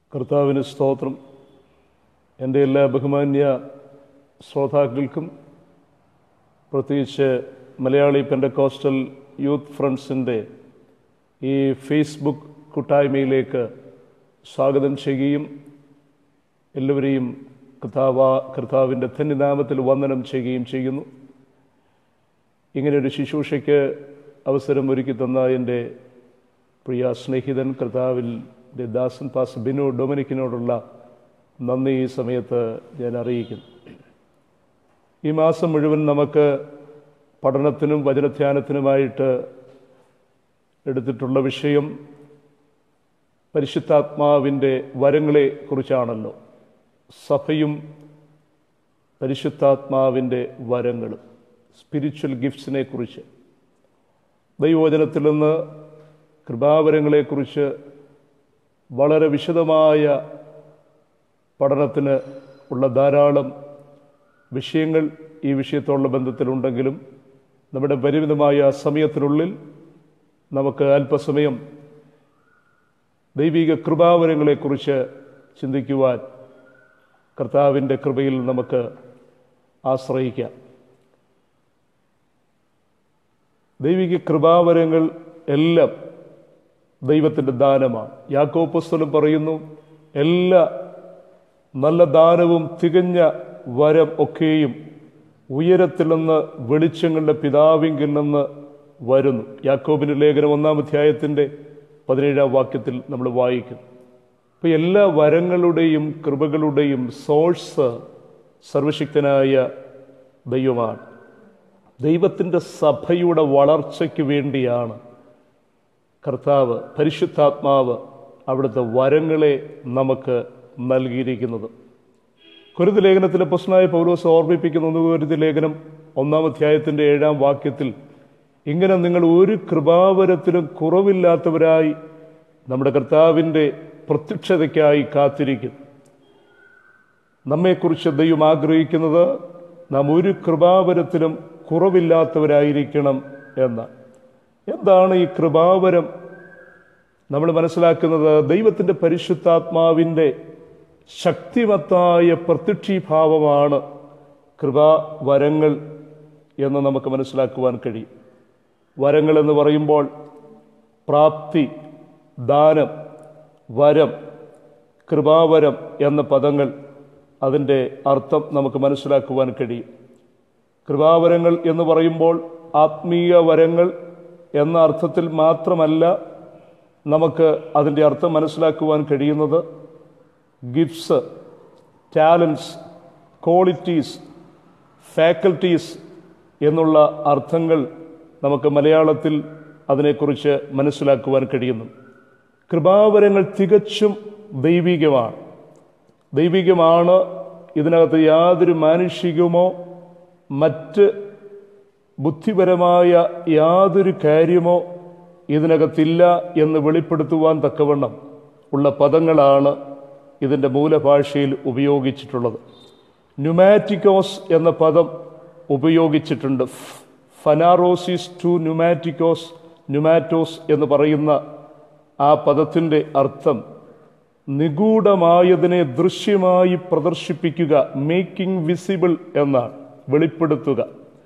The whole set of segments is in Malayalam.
കർത്താവിന് സ്തോത്രം എൻ്റെ എല്ലാ ബഹുമാന്യ ശ്രോതാക്കൾക്കും പ്രത്യേകിച്ച് മലയാളി പെൻഡക്കോസ്റ്റൽ യൂത്ത് ഫ്രണ്ട്സിൻ്റെ ഈ ഫേസ്ബുക്ക് കൂട്ടായ്മയിലേക്ക് സ്വാഗതം ചെയ്യുകയും എല്ലാവരെയും കർത്താവ കർത്താവിൻ്റെ ധന്യനാമത്തിൽ വന്ദനം ചെയ്യുകയും ചെയ്യുന്നു ഇങ്ങനെയൊരു ശുശ്രൂഷയ്ക്ക് അവസരം ഒരുക്കി തന്ന എൻ്റെ പ്രിയ സ്നേഹിതൻ കർത്താവിൻ്റെ ദാസൻ പാസ് ബിനു ഡൊമിനിക്കിനോടുള്ള നന്ദി ഈ സമയത്ത് ഞാൻ അറിയിക്കുന്നു ഈ മാസം മുഴുവൻ നമുക്ക് പഠനത്തിനും വചനധ്യാനത്തിനുമായിട്ട് എടുത്തിട്ടുള്ള വിഷയം പരിശുദ്ധാത്മാവിൻ്റെ വരങ്ങളെ കുറിച്ചാണല്ലോ സഭയും പരിശുദ്ധാത്മാവിൻ്റെ വരങ്ങളും സ്പിരിച്വൽ ഗിഫ്റ്റ്സിനെ കുറിച്ച് ദൈവവചനത്തിൽ നിന്ന് കൃപാവരങ്ങളെക്കുറിച്ച് വളരെ വിശദമായ പഠനത്തിന് ഉള്ള ധാരാളം വിഷയങ്ങൾ ഈ വിഷയത്തോടുള്ള ബന്ധത്തിലുണ്ടെങ്കിലും നമ്മുടെ പരിമിതമായ സമയത്തിനുള്ളിൽ നമുക്ക് അല്പസമയം ദൈവിക കൃപാവരങ്ങളെക്കുറിച്ച് ചിന്തിക്കുവാൻ കർത്താവിൻ്റെ കൃപയിൽ നമുക്ക് ആശ്രയിക്കാം ദൈവിക കൃപാവരങ്ങൾ എല്ലാം ദൈവത്തിൻ്റെ ദാനമാണ് യാക്കോ പുസ്തകം പറയുന്നു എല്ലാ നല്ല ദാനവും തികഞ്ഞ വരം ഒക്കെയും ഉയരത്തിൽ നിന്ന് വെളിച്ചങ്ങളുടെ പിതാവിങ്കിൽ നിന്ന് വരുന്നു യാക്കോബിൻ്റെ ലേഖനം ഒന്നാം അധ്യായത്തിൻ്റെ പതിനേഴാം വാക്യത്തിൽ നമ്മൾ വായിക്കുന്നു അപ്പോൾ എല്ലാ വരങ്ങളുടെയും കൃപകളുടെയും സോഴ്സ് സർവശക്തനായ ദൈവമാണ് ദൈവത്തിൻ്റെ സഭയുടെ വളർച്ചയ്ക്ക് വേണ്ടിയാണ് കർത്താവ് പരിശുദ്ധാത്മാവ് അവിടുത്തെ വരങ്ങളെ നമുക്ക് നൽകിയിരിക്കുന്നത് കുരുതി ലേഖനത്തിലെ പ്രശ്നമായ പൗലോസ് ഓർമ്മിപ്പിക്കുന്ന ഒന്ന് കുരുതി ലേഖനം ഒന്നാം അധ്യായത്തിൻ്റെ ഏഴാം വാക്യത്തിൽ ഇങ്ങനെ നിങ്ങൾ ഒരു കൃപാവരത്തിലും കുറവില്ലാത്തവരായി നമ്മുടെ കർത്താവിൻ്റെ പ്രത്യക്ഷതയ്ക്കായി കാത്തിരിക്കുന്നു നമ്മെക്കുറിച്ച് ദൈവം ആഗ്രഹിക്കുന്നത് നാം ഒരു കൃപാവരത്തിലും കുറവില്ലാത്തവരായിരിക്കണം എന്ന് എന്താണ് ഈ കൃപാവരം നമ്മൾ മനസ്സിലാക്കുന്നത് ദൈവത്തിൻ്റെ പരിശുദ്ധാത്മാവിൻ്റെ ശക്തിമത്തായ പ്രത്യക്ഷീഭാവമാണ് കൃപാവരങ്ങൾ എന്ന് നമുക്ക് മനസ്സിലാക്കുവാൻ കഴിയും വരങ്ങൾ എന്ന് പറയുമ്പോൾ പ്രാപ്തി ദാനം വരം കൃപാവരം എന്ന പദങ്ങൾ അതിൻ്റെ അർത്ഥം നമുക്ക് മനസ്സിലാക്കുവാൻ കഴിയും കൃപാവരങ്ങൾ എന്ന് പറയുമ്പോൾ ആത്മീയ വരങ്ങൾ എന്ന അർത്ഥത്തിൽ മാത്രമല്ല നമുക്ക് അതിൻ്റെ അർത്ഥം മനസ്സിലാക്കുവാൻ കഴിയുന്നത് ഗിഫ്റ്റ്സ് ടാലൻസ് ക്വാളിറ്റീസ് ഫാക്കൽറ്റീസ് എന്നുള്ള അർത്ഥങ്ങൾ നമുക്ക് മലയാളത്തിൽ അതിനെക്കുറിച്ച് മനസ്സിലാക്കുവാൻ കഴിയുന്നു കൃപാവരങ്ങൾ തികച്ചും ദൈവികമാണ് ദൈവികമാണ് ഇതിനകത്ത് യാതൊരു മാനുഷികമോ മറ്റ് ബുദ്ധിപരമായ യാതൊരു കാര്യമോ ഇതിനകത്തില്ല എന്ന് വെളിപ്പെടുത്തുവാൻ തക്കവണ്ണം ഉള്ള പദങ്ങളാണ് ഇതിൻ്റെ മൂലഭാഷയിൽ ഉപയോഗിച്ചിട്ടുള്ളത് ന്യൂമാറ്റിക്കോസ് എന്ന പദം ഉപയോഗിച്ചിട്ടുണ്ട് ഫനാറോസിസ് ടു ന്യൂമാറ്റിക്കോസ് ന്യൂമാറ്റോസ് എന്ന് പറയുന്ന ആ പദത്തിൻ്റെ അർത്ഥം നിഗൂഢമായതിനെ ദൃശ്യമായി പ്രദർശിപ്പിക്കുക മേക്കിംഗ് വിസിബിൾ എന്നാണ് വെളിപ്പെടുത്തുക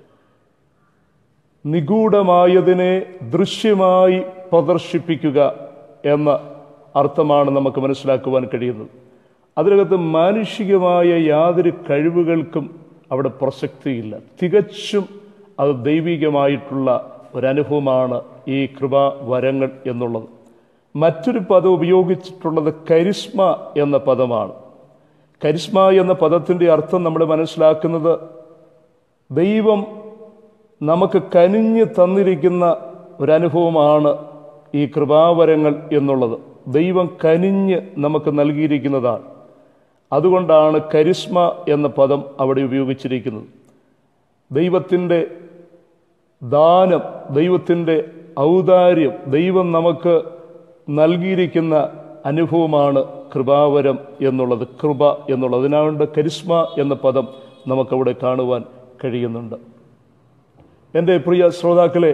നിഗൂഢമായതിനെ ദൃശ്യമായി പ്രദർശിപ്പിക്കുക എന്ന അർത്ഥമാണ് നമുക്ക് മനസ്സിലാക്കുവാൻ കഴിയുന്നത് അതിനകത്ത് മാനുഷികമായ യാതൊരു കഴിവുകൾക്കും അവിടെ പ്രസക്തിയില്ല തികച്ചും അത് ദൈവികമായിട്ടുള്ള ഒരനുഭവമാണ് ഈ കൃപാ വരങ്ങൾ എന്നുള്ളത് മറ്റൊരു പദം ഉപയോഗിച്ചിട്ടുള്ളത് കരിസ്മ എന്ന പദമാണ് കരിസ്മ എന്ന പദത്തിൻ്റെ അർത്ഥം നമ്മൾ മനസ്സിലാക്കുന്നത് ദൈവം നമുക്ക് കനിഞ്ഞ് തന്നിരിക്കുന്ന ഒരനുഭവമാണ് ഈ കൃപാവരങ്ങൾ എന്നുള്ളത് ദൈവം കനിഞ്ഞ് നമുക്ക് നൽകിയിരിക്കുന്നതാണ് അതുകൊണ്ടാണ് കരിസ്മ എന്ന പദം അവിടെ ഉപയോഗിച്ചിരിക്കുന്നത് ദൈവത്തിൻ്റെ ദാനം ദൈവത്തിൻ്റെ ഔദാര്യം ദൈവം നമുക്ക് നൽകിയിരിക്കുന്ന അനുഭവമാണ് കൃപാവരം എന്നുള്ളത് കൃപ എന്നുള്ളത് അതിനാണ്ട് കരിസ്മ എന്ന പദം നമുക്കവിടെ കാണുവാൻ കഴിയുന്നുണ്ട് എൻ്റെ പ്രിയ ശ്രോതാക്കളെ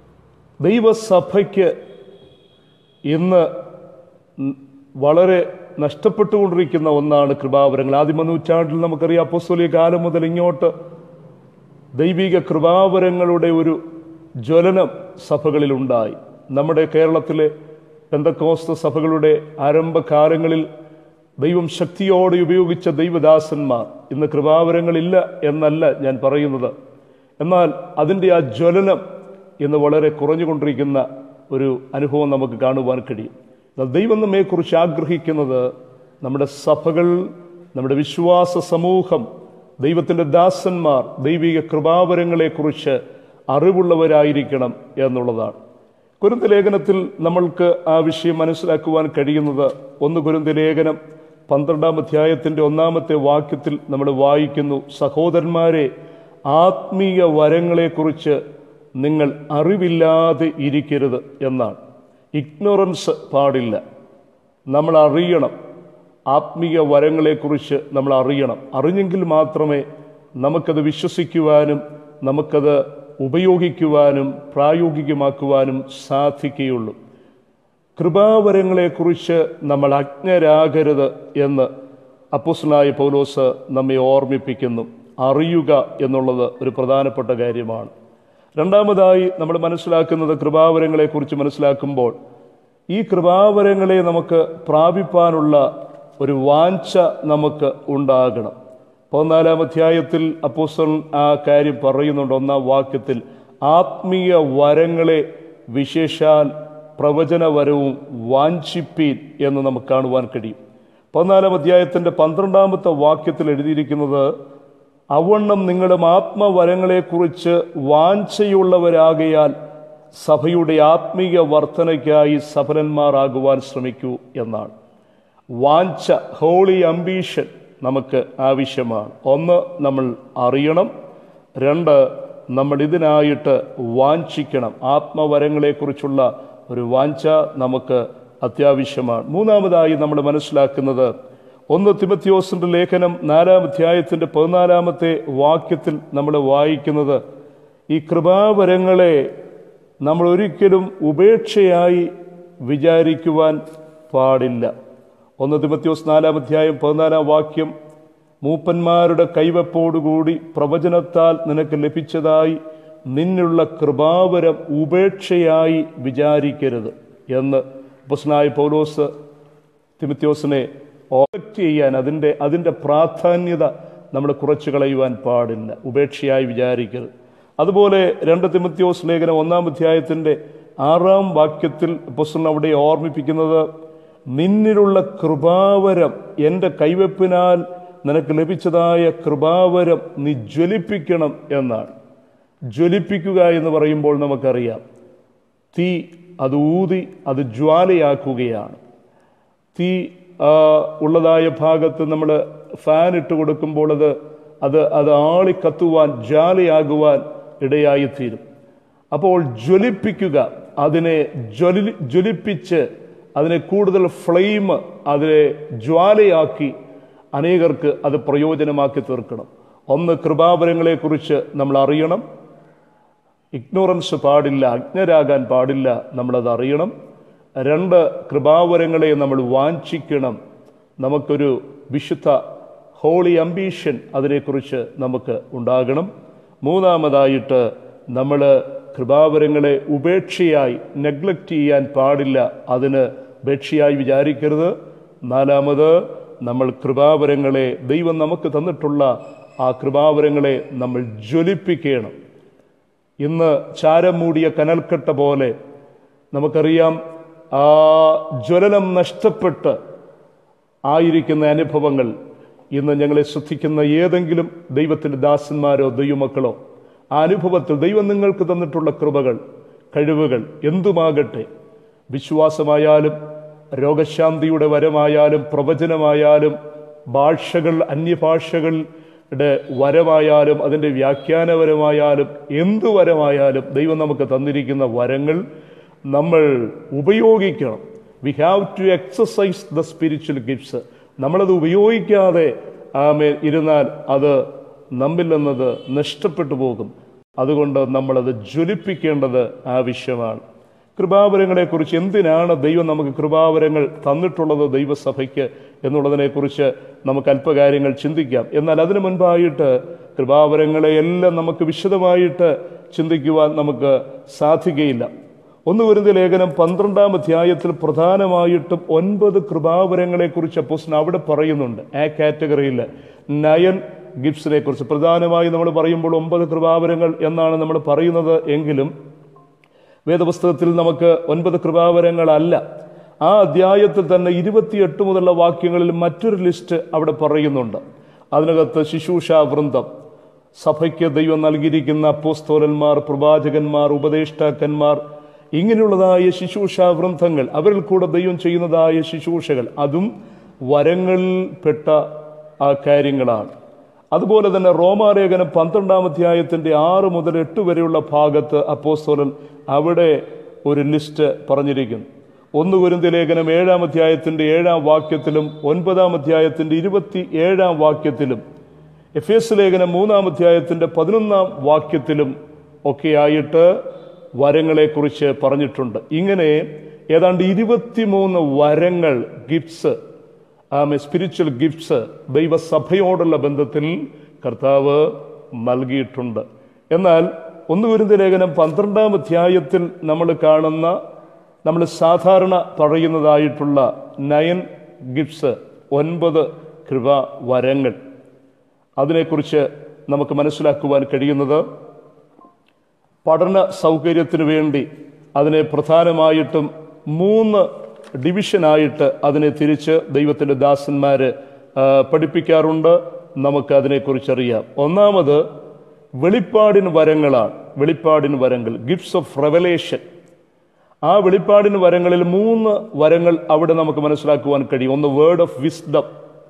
ദൈവസഭയ്ക്ക് ഇന്ന് വളരെ നഷ്ടപ്പെട്ടുകൊണ്ടിരിക്കുന്ന ഒന്നാണ് കൃപാവരങ്ങൾ ആദിമ നൂറ്റാണ്ടിൽ നമുക്കറിയാം അപ്പോസ്തോലിക കാലം മുതൽ ഇങ്ങോട്ട് ദൈവിക കൃപാവരങ്ങളുടെ ഒരു ജ്വലനം സഭകളിലുണ്ടായി നമ്മുടെ കേരളത്തിലെ പെന്തക്കോസ്ത സഭകളുടെ ആരംഭകാലങ്ങളിൽ ദൈവം ശക്തിയോടെ ഉപയോഗിച്ച ദൈവദാസന്മാർ ഇന്ന് കൃപാവരങ്ങളില്ല എന്നല്ല ഞാൻ പറയുന്നത് എന്നാൽ അതിൻ്റെ ആ ജ്വലനം ഇന്ന് വളരെ കുറഞ്ഞുകൊണ്ടിരിക്കുന്ന ഒരു അനുഭവം നമുക്ക് കാണുവാൻ കഴിയും എന്നാൽ ദൈവം നമ്മെക്കുറിച്ച് ആഗ്രഹിക്കുന്നത് നമ്മുടെ സഭകൾ നമ്മുടെ വിശ്വാസ സമൂഹം ദൈവത്തിൻ്റെ ദാസന്മാർ ദൈവിക കൃപാവരങ്ങളെക്കുറിച്ച് അറിവുള്ളവരായിരിക്കണം എന്നുള്ളതാണ് കുരുന്ത ലേഖനത്തിൽ നമ്മൾക്ക് ആ വിഷയം മനസ്സിലാക്കുവാൻ കഴിയുന്നത് ഒന്ന് കുരുന്ത ലേഖനം പന്ത്രണ്ടാം അധ്യായത്തിൻ്റെ ഒന്നാമത്തെ വാക്യത്തിൽ നമ്മൾ വായിക്കുന്നു സഹോദരന്മാരെ ആത്മീയ വരങ്ങളെക്കുറിച്ച് നിങ്ങൾ അറിവില്ലാതെ ഇരിക്കരുത് എന്നാണ് ഇഗ്നോറൻസ് പാടില്ല നമ്മൾ അറിയണം ആത്മീയ വരങ്ങളെക്കുറിച്ച് നമ്മൾ അറിയണം അറിഞ്ഞെങ്കിൽ മാത്രമേ നമുക്കത് വിശ്വസിക്കുവാനും നമുക്കത് ഉപയോഗിക്കുവാനും പ്രായോഗികമാക്കുവാനും സാധിക്കുകയുള്ളൂ കൃപാവരങ്ങളെക്കുറിച്ച് നമ്മൾ അജ്ഞരാകരുത് എന്ന് അപ്പുസ്ലായ പൗലോസ് നമ്മെ ഓർമ്മിപ്പിക്കുന്നു അറിയുക എന്നുള്ളത് ഒരു പ്രധാനപ്പെട്ട കാര്യമാണ് രണ്ടാമതായി നമ്മൾ മനസ്സിലാക്കുന്നത് കൃപാവരങ്ങളെക്കുറിച്ച് മനസ്സിലാക്കുമ്പോൾ ഈ കൃപാവരങ്ങളെ നമുക്ക് പ്രാപിപ്പാനുള്ള ഒരു വാഞ്ച നമുക്ക് ഉണ്ടാകണം പതിനാലാം അധ്യായത്തിൽ അപ്പോസ്തലൻ ആ കാര്യം പറയുന്നുണ്ട് ഒന്നാം വാക്യത്തിൽ ആത്മീയ വരങ്ങളെ വിശേഷാൽ പ്രവചനവരവും വാഞ്ചിപ്പീൻ എന്ന് നമുക്ക് കാണുവാൻ കഴിയും പതിനാലാം അധ്യായത്തിൻ്റെ പന്ത്രണ്ടാമത്തെ വാക്യത്തിൽ എഴുതിയിരിക്കുന്നത് അവണ്ണം നിങ്ങളും ആത്മവരങ്ങളെക്കുറിച്ച് വാഞ്ചയുള്ളവരാകയാൽ സഭയുടെ ആത്മീയ വർധനയ്ക്കായി സഫലന്മാരാകുവാൻ ശ്രമിക്കൂ എന്നാണ് വാഞ്ച ഹോളി അംബീഷൻ നമുക്ക് ആവശ്യമാണ് ഒന്ന് നമ്മൾ അറിയണം രണ്ട് നമ്മൾ ഇതിനായിട്ട് വാഞ്ചിക്കണം ആത്മവരങ്ങളെക്കുറിച്ചുള്ള ഒരു വാഞ്ച നമുക്ക് അത്യാവശ്യമാണ് മൂന്നാമതായി നമ്മൾ മനസ്സിലാക്കുന്നത് ഒന്ന് തിമത്യോസിന്റെ ലേഖനം നാലാം അധ്യായത്തിന്റെ പതിനാലാമത്തെ വാക്യത്തിൽ നമ്മൾ വായിക്കുന്നത് ഈ കൃപാവരങ്ങളെ നമ്മൾ ഒരിക്കലും ഉപേക്ഷയായി വിചാരിക്കുവാൻ പാടില്ല ഒന്ന് തിമത്യോസ് നാലാം അധ്യായം പതിനാലാം വാക്യം മൂപ്പന്മാരുടെ കൈവപ്പോടുകൂടി പ്രവചനത്താൽ നിനക്ക് ലഭിച്ചതായി നിന്നുള്ള കൃപാവരം ഉപേക്ഷയായി വിചാരിക്കരുത് എന്ന് പുസ്നായ പൗലോസ് തിമത്യോസിനെ ഓക്ട് ചെയ്യാൻ അതിൻ്റെ അതിൻ്റെ പ്രാധാന്യത നമ്മൾ കുറച്ചു കളയുവാൻ പാടില്ല ഉപേക്ഷയായി വിചാരിക്കരുത് അതുപോലെ രണ്ട് തിമത്യോസ് ലേഖനം ഒന്നാം അധ്യായത്തിൻ്റെ ആറാം വാക്യത്തിൽ പുസ്തകം അവിടെ ഓർമ്മിപ്പിക്കുന്നത് നിന്നിലുള്ള കൃപാവരം എൻ്റെ കൈവെപ്പിനാൽ നിനക്ക് ലഭിച്ചതായ കൃപാവരം നീ ജ്വലിപ്പിക്കണം എന്നാണ് ജ്വലിപ്പിക്കുക എന്ന് പറയുമ്പോൾ നമുക്കറിയാം തീ അത് ഊതി അത് ജ്വാലയാക്കുകയാണ് തീ ആ, ഉള്ളതായ ഭാഗത്ത് നമ്മൾ ഫാൻ ഇട്ട് കൊടുക്കുമ്പോൾ അത് അത് അത് ആളിക്കത്തുവാൻ ജ്വാലയാകുവാൻ ഇടയായിത്തീരും അപ്പോൾ ജ്വലിപ്പിക്കുക അതിനെ ജ്വലി ജ്വലിപ്പിച്ച് അതിനെ കൂടുതൽ ഫ്ലെയിം അതിനെ ജ്വാലയാക്കി അനേകർക്ക് അത് പ്രയോജനമാക്കി തീർക്കണം ഒന്ന് കൃപാവരങ്ങളെക്കുറിച്ച് നമ്മൾ അറിയണം ഇഗ്നോറൻസ് പാടില്ല അജ്ഞരാകാൻ പാടില്ല നമ്മളത് അറിയണം രണ്ട് കൃപാവരങ്ങളെ നമ്മൾ വാഞ്ചിക്കണം നമുക്കൊരു വിശുദ്ധ ഹോളി അംബീഷൻ അതിനെക്കുറിച്ച് നമുക്ക് ഉണ്ടാകണം മൂന്നാമതായിട്ട് നമ്മൾ കൃപാവരങ്ങളെ ഉപേക്ഷയായി നെഗ്ലക്റ്റ് ചെയ്യാൻ പാടില്ല അതിന് ഉപേക്ഷയായി വിചാരിക്കരുത് നാലാമത് നമ്മൾ കൃപാവരങ്ങളെ ദൈവം നമുക്ക് തന്നിട്ടുള്ള ആ കൃപാവരങ്ങളെ നമ്മൾ ജ്വലിപ്പിക്കണം ഇന്ന് ചാരം മൂടിയ കനൽക്കട്ട പോലെ നമുക്കറിയാം ആ ജ്വലനം നഷ്ടപ്പെട്ട് ആയിരിക്കുന്ന അനുഭവങ്ങൾ ഇന്ന് ഞങ്ങളെ ശ്രദ്ധിക്കുന്ന ഏതെങ്കിലും ദൈവത്തിൻ്റെ ദാസന്മാരോ ദൈവമക്കളോ ആ അനുഭവത്തിൽ ദൈവം നിങ്ങൾക്ക് തന്നിട്ടുള്ള കൃപകൾ കഴിവുകൾ എന്തുമാകട്ടെ വിശ്വാസമായാലും രോഗശാന്തിയുടെ വരമായാലും പ്രവചനമായാലും ഭാഷകൾ അന്യഭാഷകളുടെ വരമായാലും അതിൻ്റെ വ്യാഖ്യാനപരമായാലും എന്തു വരമായാലും ദൈവം നമുക്ക് തന്നിരിക്കുന്ന വരങ്ങൾ നമ്മൾ ഉപയോഗിക്കണം we have to exercise the spiritual gifts നമ്മളത് ഉപയോഗിക്കാതെ ആമേ ഇരുന്നാൽ അത് നമ്മിൽ നിന്നത് നഷ്ടപ്പെട്ടു പോകും അതുകൊണ്ട് നമ്മളത് ജ്വലിപ്പിക്കേണ്ടത് ആവശ്യമാണ് കൃപാവരങ്ങളെക്കുറിച്ച് എന്തിനാണ് ദൈവം നമുക്ക് കൃപാവരങ്ങൾ തന്നിട്ടുള്ളത് ദൈവസഭയ്ക്ക് എന്നുള്ളതിനെക്കുറിച്ച് നമുക്ക് അല്പകാര്യങ്ങൾ ചിന്തിക്കാം എന്നാൽ അതിനു മുൻപായിട്ട് കൃപാവരങ്ങളെ എല്ലാം നമുക്ക് വിശദമായിട്ട് ചിന്തിക്കുവാൻ നമുക്ക് സാധിക്കുകയില്ല ഒന്ന് വരുന്ന ലേഖനം പന്ത്രണ്ടാം അധ്യായത്തിൽ പ്രധാനമായിട്ടും ഒൻപത് കൃപാവരങ്ങളെക്കുറിച്ച് അപ്പോസ്തലൻ അവിടെ പറയുന്നുണ്ട് ആ കാറ്റഗറിയിൽ നയൻ ഗിഫ്റ്റ്സിനെ കുറിച്ച് പ്രധാനമായി നമ്മൾ പറയുമ്പോൾ ഒമ്പത് കൃപാവരങ്ങൾ എന്നാണ് നമ്മൾ പറയുന്നത് എങ്കിലും വേദപുസ്തകത്തിൽ നമുക്ക് ഒൻപത് കൃപാവരങ്ങളല്ല ആ അധ്യായത്തിൽ തന്നെ ഇരുപത്തിയെട്ട് മുതലുള്ള വാക്യങ്ങളിൽ മറ്റൊരു ലിസ്റ്റ് അവിടെ പറയുന്നുണ്ട് അതിനകത്ത് ശിശൂഷ വൃന്ദം സഭയ്ക്ക് ദൈവം നൽകിയിരിക്കുന്ന അപ്പോസ്തോലന്മാർ പ്രവാചകന്മാർ ഉപദേഷ്ടാക്കന്മാർ ഇങ്ങനെയുള്ളതായ ശിശൂഷ വൃന്ദങ്ങൾ അവരിൽ കൂടെ ദൈവം ചെയ്യുന്നതായ ശിശൂഷകൾ അതും വരങ്ങളിൽപ്പെട്ട ആ കാര്യങ്ങളാണ് അതുപോലെ തന്നെ റോമാലേഖനം പന്ത്രണ്ടാം അധ്യായത്തിന്റെ ആറ് മുതൽ എട്ട് വരെയുള്ള ഭാഗത്ത് അപ്പോസ്തോലൻ അവിടെ ഒരു ലിസ്റ്റ് പറഞ്ഞിരിക്കുന്നു ഒന്ന് കുരുന്തി ലേഖനം ഏഴാം അധ്യായത്തിന്റെ ഏഴാം വാക്യത്തിലും ഒൻപതാം അധ്യായത്തിന്റെ ഇരുപത്തി ഏഴാം വാക്യത്തിലും എഫ് എസ് ലേഖനം മൂന്നാം അധ്യായത്തിന്റെ പതിനൊന്നാം വാക്യത്തിലും ഒക്കെയായിട്ട് വരങ്ങളെക്കുറിച്ച് പറഞ്ഞിട്ടുണ്ട് ഇങ്ങനെ ഏതാണ്ട് ഇരുപത്തിമൂന്ന് വരങ്ങൾ ഗിഫ്റ്റ്സ് ആമെ സ്പിരിച്വൽ ഗിഫ്റ്റ്സ് ദൈവസഭയോടുള്ള ബന്ധത്തിൽ കർത്താവ് നൽകിയിട്ടുണ്ട് എന്നാൽ ഒന്ന് കുരുന്ന ലേഖനം പന്ത്രണ്ടാം അധ്യായത്തിൽ നമ്മൾ കാണുന്ന നമ്മൾ സാധാരണ പറയുന്നതായിട്ടുള്ള നയൻ ഗിഫ്റ്റ്സ് ഒൻപത് കൃപ വരങ്ങൾ അതിനെക്കുറിച്ച് നമുക്ക് മനസ്സിലാക്കുവാൻ കഴിയുന്നത് പഠന സൗകര്യത്തിന് വേണ്ടി അതിനെ പ്രധാനമായിട്ടും മൂന്ന് ഡിവിഷനായിട്ട് അതിനെ തിരിച്ച് ദൈവത്തിൻ്റെ ദാസന്മാർ പഠിപ്പിക്കാറുണ്ട് നമുക്ക് അതിനെക്കുറിച്ചറിയാം ഒന്നാമത് വെളിപ്പാടിന് വരങ്ങളാണ് വെളിപ്പാടിന് വരങ്ങൾ ഗിഫ്റ്റ്സ് ഓഫ് റെവലേഷൻ ആ വെളിപ്പാടിന് വരങ്ങളിൽ മൂന്ന് വരങ്ങൾ അവിടെ നമുക്ക് മനസ്സിലാക്കുവാൻ കഴിയും ഒന്ന് വേർഡ് ഓഫ് വിസ്ഡം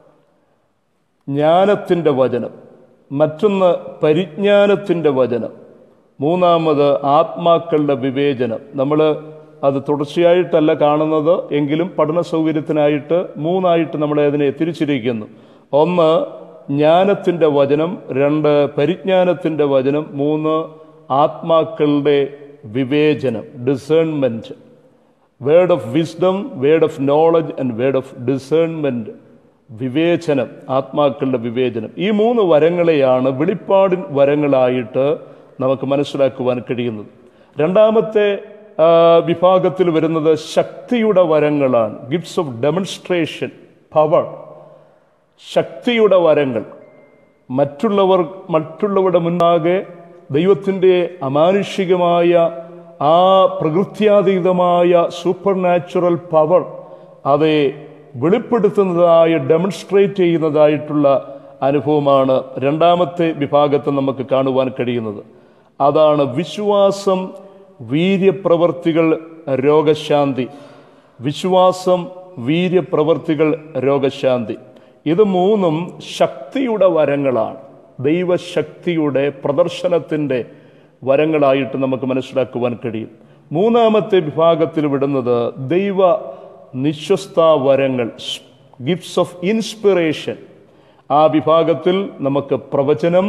ജ്ഞാനത്തിൻ്റെ വചനം മറ്റൊന്ന് പരിജ്ഞാനത്തിൻ്റെ വചനം മൂന്നാമത് ആത്മാക്കളുടെ വിവേചനം നമ്മൾ അത് തുടർച്ചയായിട്ടല്ല കാണുന്നത് എങ്കിലും പഠന സൗകര്യത്തിനായിട്ട് മൂന്നായിട്ട് നമ്മൾ അതിനെ തിരിച്ചിരിക്കുന്നു ഒന്ന് ജ്ഞാനത്തിൻ്റെ വചനം രണ്ട് പരിജ്ഞാനത്തിൻ്റെ വചനം മൂന്ന് ആത്മാക്കളുടെ വിവേചനം discernment word of wisdom word of knowledge and word of discernment വിവേചനം ആത്മാക്കളുടെ വിവേചനം ഈ മൂന്ന് വരങ്ങളെയാണ് വെളിപ്പാടിൻ വരങ്ങളായിട്ട് നമുക്ക് മനസ്സിലാക്കുവാൻ കഴിയുന്നത് രണ്ടാമത്തെ ആ, വിഭാഗത്തിൽ വരുന്നത് ശക്തിയുടെ വരങ്ങളാണ് ഗിഫ്റ്റ്സ് ഓഫ് ഡെമൺസ്ട്രേഷൻ പവർ ശക്തിയുടെ വരങ്ങൾ മറ്റുള്ളവർ മറ്റുള്ളവരുടെ മുന്നാകെ ദൈവത്തിൻ്റെ അമാനുഷികമായ ആ പ്രകൃത്യാതീതമായ സൂപ്പർ നാച്ചുറൽ പവർ അതെ വെളിപ്പെടുത്തുന്നതായ ഡെമൺസ്ട്രേറ്റ് ചെയ്യുന്നതായിട്ടുള്ള അനുഭവമാണ് രണ്ടാമത്തെ വിഭാഗത്തിൽ നമുക്ക് കാണുവാൻ കഴിയുന്നത് അതാണ് വിശ്വാസം വീര്യപ്രവർത്തികൾ രോഗശാന്തി വിശ്വാസം വീര്യപ്രവർത്തികൾ രോഗശാന്തി ഇത് മൂന്നും ശക്തിയുടെ വരങ്ങളാണ് ദൈവശക്തിയുടെ പ്രദർശനത്തിൻ്റെ വരങ്ങളായിട്ട് നമുക്ക് മനസ്സിലാക്കുവാൻ കഴിയും മൂന്നാമത്തെ വിഭാഗത്തിൽ വിടുന്നത് ദൈവ നിശ്വസ്ത വരങ്ങൾ ഗിഫ്റ്റ്സ് ഓഫ് ഇൻസ്പിറേഷൻ ആ വിഭാഗത്തിൽ നമുക്ക് പ്രവചനം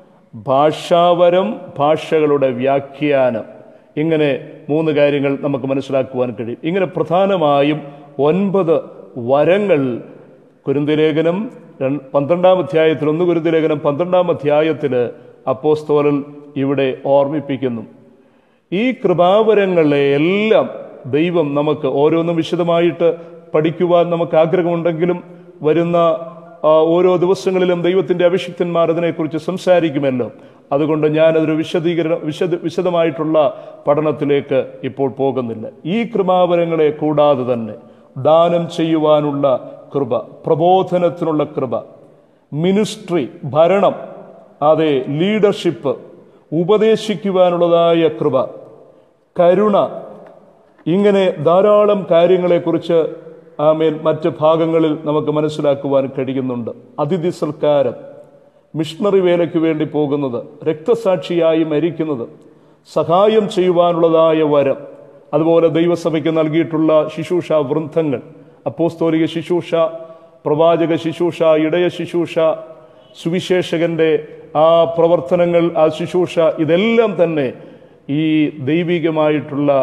ഭാഷാവരം ഭാഷകളുടെ വ്യാഖ്യാനം ഇങ്ങനെ മൂന്ന് കാര്യങ്ങൾ നമുക്ക് മനസ്സിലാക്കുവാൻ കഴിയും ഇങ്ങനെ പ്രധാനമായും ഒൻപത് വരങ്ങൾ കുരുന്തിലേഖനം രണ്ട് പന്ത്രണ്ടാം അധ്യായത്തിൽ ഒന്ന് കുരുന്തിലേഖനം പന്ത്രണ്ടാം അധ്യായത്തിൽ അപ്പോസ്തോലൻ ഇവിടെ ഓർമ്മിപ്പിക്കുന്നു ഈ കൃപാവരങ്ങളെ എല്ലാം ദൈവം നമുക്ക് ഓരോന്നും വിശദമായിട്ട് പഠിക്കുവാൻ നമുക്ക് ആഗ്രഹമുണ്ടെങ്കിലും വരുന്ന ആ, ഓരോ ദിവസങ്ങളിലും ദൈവത്തിൻ്റെ അഭിഷിക്തന്മാർ അതിനെക്കുറിച്ച് സംസാരിക്കുമല്ലോ അതുകൊണ്ട് ഞാനതൊരു വിശദീകരണം വിശദ വിശദമായിട്ടുള്ള പഠനത്തിലേക്ക് ഇപ്പോൾ പോകുന്നില്ല ഈ കൃപാവരങ്ങളെ കൂടാതെ തന്നെ ദാനം ചെയ്യുവാനുള്ള കൃപ പ്രബോധനത്തിനുള്ള കൃപ മിനിസ്ട്രി ഭരണം അതെ ലീഡർഷിപ്പ് ഉപദേശിക്കുവാനുള്ളതായ കൃപ കരുണ ഇങ്ങനെ ധാരാളം കാര്യങ്ങളെക്കുറിച്ച് ആമേൻ മറ്റ് ഭാഗങ്ങളിൽ നമുക്ക് മനസ്സിലാക്കുവാൻ കഴിയുന്നുണ്ട് അതിഥി സൽക്കാരം മിഷണറി വേലയ്ക്ക് വേണ്ടി പോകുന്നത് രക്തസാക്ഷിയായി മരിക്കുന്നത് സഹായം ചെയ്യുവാനുള്ളതായ വരം അതുപോലെ ദൈവസഭയ്ക്ക് നൽകിയിട്ടുള്ള ശുശ്രൂഷ വൃന്ദങ്ങൾ അപ്പോസ്തോലിക ശുശ്രൂഷ പ്രവാചക ശുശ്രൂഷ ഇടയ ശുശ്രൂഷ സുവിശേഷകന്റെ ആ പ്രവർത്തനങ്ങൾ ആ ശുശ്രൂഷ ഇതെല്ലാം തന്നെ ഈ ദൈവികമായിട്ടുള്ള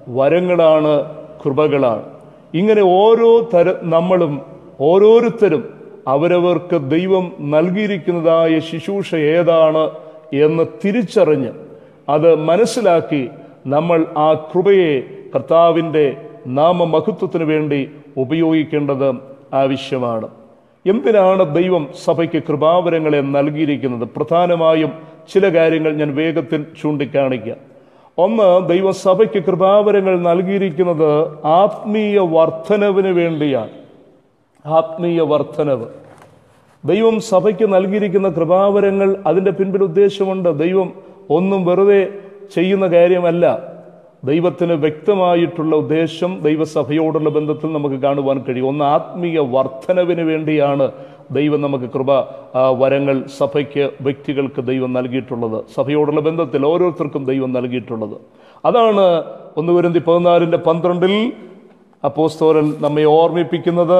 വരങ്ങളാണ് കൃപകളാണ് ഇങ്ങനെ ഓരോ തര നമ്മളും ഓരോരുത്തരും അവരവർക്ക് ദൈവം നൽകിയിരിക്കുന്നതായ ശുശ്രൂഷ ഏതാണ് എന്ന് തിരിച്ചറിഞ്ഞ് അത് മനസ്സിലാക്കി നമ്മൾ ആ കൃപയെ കർത്താവിൻ്റെ നാമമഹത്വത്തിന് വേണ്ടി ഉപയോഗിക്കേണ്ടത് ആവശ്യമാണ് എന്തിനാണ് ദൈവം സഭയ്ക്ക് കൃപാവരങ്ങളെ നൽകിയിരിക്കുന്നത് പ്രധാനമായും ചില കാര്യങ്ങൾ ഞാൻ വേഗത്തിൽ ചൂണ്ടിക്കാണിക്കാം ഒന്ന് ദൈവസഭയ്ക്ക് കൃപാവരങ്ങൾ നൽകിയിരിക്കുന്നത് ആത്മീയ വർധനവിന് വേണ്ടിയാണ് ആത്മീയ വർധനവ് ദൈവം സഭയ്ക്ക് നൽകിയിരിക്കുന്ന കൃപാവരങ്ങൾ അതിൻ്റെ പിൻപിൽ ഉദ്ദേശമുണ്ട് ദൈവം ഒന്നും വെറുതെ ചെയ്യുന്ന കാര്യമല്ല ദൈവത്തിന് വ്യക്തമായിട്ടുള്ള ഉദ്ദേശം ദൈവസഭയോടുള്ള ബന്ധത്തിൽ നമുക്ക് കാണുവാൻ കഴിയും ഒന്ന് ആത്മീയ വർധനവിന് വേണ്ടിയാണ് ദൈവം നമുക്ക് കൃപ ആ, വരങ്ങൾ സഭയ്ക്ക് വ്യക്തികൾക്ക് ദൈവം നൽകിയിട്ടുള്ളത് സഭയോടുള്ള ബന്ധത്തിൽ ഓരോരുത്തർക്കും ദൈവം നൽകിയിട്ടുള്ളത് അതാണ് ഒന്ന് വരുന്തി പതിനാലിൻ്റെ പന്ത്രണ്ടിൽ അപ്പോസ്തോലൻ നമ്മെ ഓർമ്മിപ്പിക്കുന്നത്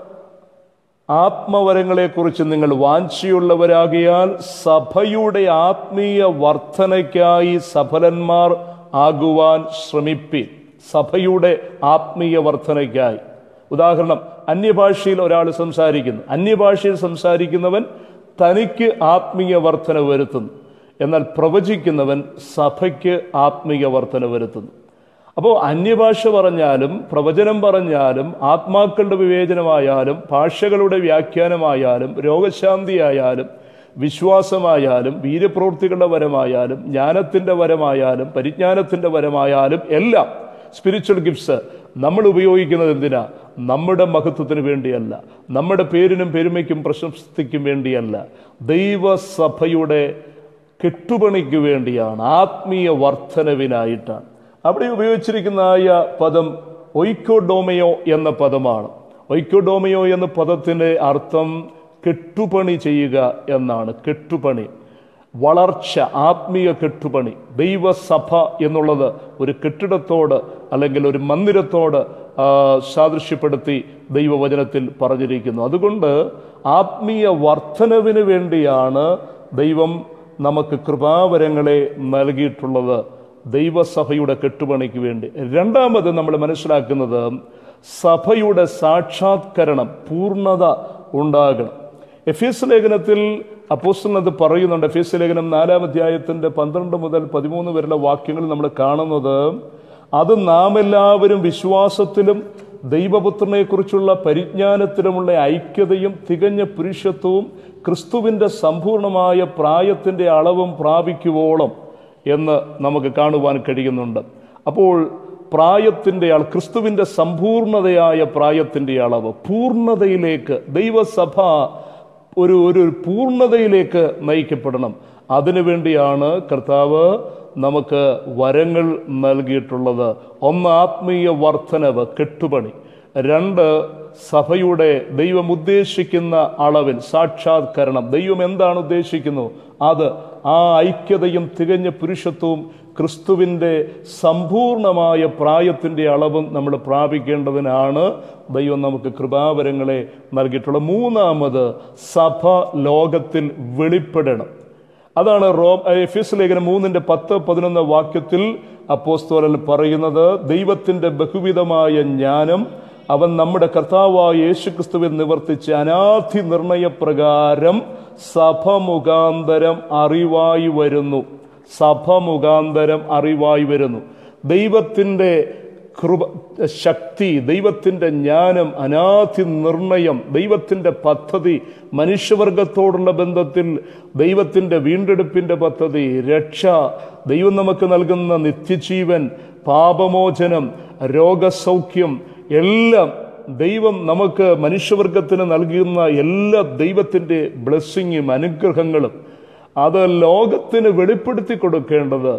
ആത്മവരങ്ങളെക്കുറിച്ച് നിങ്ങൾ വാഞ്ചിയുള്ളവരാകിയാൽ സഭയുടെ ആത്മീയ വർധനയ്ക്കായി സഫലന്മാർ ആകുവാൻ ശ്രമിപ്പിൻ സഭയുടെ ആത്മീയ വർധനയ്ക്കായി ഉദാഹരണം അന്യഭാഷയിൽ ഒരാൾ സംസാരിക്കുന്നു അന്യഭാഷയിൽ സംസാരിക്കുന്നവൻ തനിക്ക് ആത്മീയ വർധന വരുത്തുന്നു എന്നാൽ പ്രവചിക്കുന്നവൻ സഭയ്ക്ക് ആത്മീയ വർധന വരുത്തുന്നു അപ്പോൾ അന്യഭാഷ പറഞ്ഞാലും പ്രവചനം പറഞ്ഞാലും ആത്മാക്കളുടെ വിവേചനമായാലും ഭാഷകളുടെ വ്യാഖ്യാനമായാലും രോഗശാന്തിയായാലും വിശ്വാസമായാലും വീര്യപ്രവൃത്തികളുടെ വരമായാലും ജ്ഞാനത്തിൻ്റെ വരമായാലും പരിജ്ഞാനത്തിൻ്റെ വരമായാലും എല്ലാം സ്പിരിച്വൽ ഗിഫ്റ്റ്സ് നമ്മൾ ഉപയോഗിക്കുന്നത് എന്തിനാ നമ്മുടെ മഹത്വത്തിന് വേണ്ടിയല്ല നമ്മുടെ പേരിനും പെരുമയ്ക്കും പ്രശസ്തിക്കും വേണ്ടിയല്ല ദൈവസഭയുടെ കെട്ടുപണിക്ക് വേണ്ടിയാണ് ആത്മീയ വർധനവിനായിട്ടാണ് അവിടെ ഉപയോഗിച്ചിരിക്കുന്ന ആയ പദം ഒയ്ക്കോഡോമയോ എന്ന പദമാണ് ഒയ്ക്കോഡോമയോ എന്ന പദത്തിൻ്റെ അർത്ഥം കെട്ടുപണി ചെയ്യുക എന്നാണ് കെട്ടുപണി വളർച്ച ആത്മീയ കെട്ടുപണി ദൈവസഭ എന്നുള്ളത് ഒരു കെട്ടിടത്തോട് അല്ലെങ്കിൽ ഒരു മന്ദിരത്തോട് ആ, സാദൃശ്യപ്പെടുത്തി ദൈവവചനത്തിൽ പറഞ്ഞിരിക്കുന്നു അതുകൊണ്ട് ആത്മീയ വർധനവിന് വേണ്ടിയാണ് ദൈവം നമുക്ക് കൃപാവരങ്ങളെ നൽകിയിട്ടുള്ളത് ദൈവസഭയുടെ കെട്ടുപണിക്ക് വേണ്ടി രണ്ടാമത് നമ്മൾ മനസ്സിലാക്കുന്നത് സഭയുടെ സാക്ഷാത്കരണം പൂർണ്ണത ഉണ്ടാകണം എഫ് എസ് ലേഖനത്തിൽ അപ്പോസ്റ്റലൻ അത് പറയുന്നുണ്ട് എഫ് എസ് ലേഖനം നാലാം അധ്യായത്തിൻ്റെ പന്ത്രണ്ട് മുതൽ പതിമൂന്ന് വരെയുള്ള വാക്യങ്ങൾ നമ്മൾ കാണുന്നത് അത് നാം എല്ലാവരും വിശ്വാസത്തിലും ദൈവപുത്രനെക്കുറിച്ചുള്ള പരിജ്ഞാനത്തിലുമുള്ള ഐക്യതയും തികഞ്ഞ പുരുഷത്വവും ക്രിസ്തുവിൻ്റെ സമ്പൂർണമായ പ്രായത്തിൻ്റെ അളവും പ്രാപിക്കുവോളം എന്ന് നമുക്ക് കാണുവാൻ കഴിയുന്നുണ്ട് അപ്പോൾ പ്രായത്തിൻ്റെ ആൾ ക്രിസ്തുവിൻ്റെ സമ്പൂർണതയായ പ്രായത്തിൻ്റെ അളവ് പൂർണ്ണതയിലേക്ക് ദൈവസഭ ഒരു ഒരു പൂർണ്ണതയിലേക്ക് നയിക്കപ്പെടണം അതിനുവേണ്ടിയാണ് കർത്താവ് നമുക്ക് വരങ്ങൾ നൽകിയിട്ടുള്ളത് ഒന്ന് ആത്മീയ വർധനവ് കെട്ടുപണി രണ്ട് സഭയുടെ ദൈവം ഉദ്ദേശിക്കുന്ന അളവിൽ സാക്ഷാത്കരണം ദൈവം എന്താണ് ഉദ്ദേശിക്കുന്നു അത് ആ ഐക്യതയും തികഞ്ഞ പുരുഷത്വവും ക്രിസ്തുവിൻ്റെ സമ്പൂർണമായ പ്രായത്തിൻ്റെ അളവും നമ്മൾ പ്രാപിക്കേണ്ടതിനാണ് ദൈവം നമുക്ക് കൃപാവരങ്ങളെ നൽകിയിട്ടുള്ളത് മൂന്നാമത് സഭ ലോകത്തിൽ വെളിപ്പെടണം അതാണ് റോം എഫീസ് ലേഖനം മൂന്നിന്റെ പത്ത് പതിനൊന്ന് വാക്യത്തിൽ അപ്പോസ്തോലൻ പറയുന്നത് ദൈവത്തിന്റെ ബഹുവിധമായ ജ്ഞാനം അവൻ നമ്മുടെ കർത്താവായ യേശുക്രിസ്തുവിൽ നിവർത്തിച്ച് അനാധി നിർണയപ്രകാരം സഭ മുഖാന്തരം അറിവായി വരുന്നു സഭ മുഖാന്തരം അറിവായി വരുന്നു ദൈവത്തിൻ്റെ കൃപ ശക്തി ദൈവത്തിൻ്റെ ജ്ഞാനം അനാധി നിർണയം ദൈവത്തിൻ്റെ പദ്ധതി മനുഷ്യവർഗത്തോടുള്ള ബന്ധത്തിൽ ദൈവത്തിൻ്റെ വീണ്ടെടുപ്പിൻ്റെ പദ്ധതി രക്ഷ ദൈവം നമുക്ക് നൽകുന്ന നിത്യജീവൻ പാപമോചനം രോഗസൗഖ്യം എല്ലാം ദൈവം നമുക്ക് മനുഷ്യവർഗത്തിന് നൽകുന്ന എല്ലാ ദൈവത്തിൻ്റെ ബ്ലെസ്സിങ്ങും അനുഗ്രഹങ്ങളും അത് ലോകത്തിന് വെളിപ്പെടുത്തി കൊടുക്കേണ്ടത്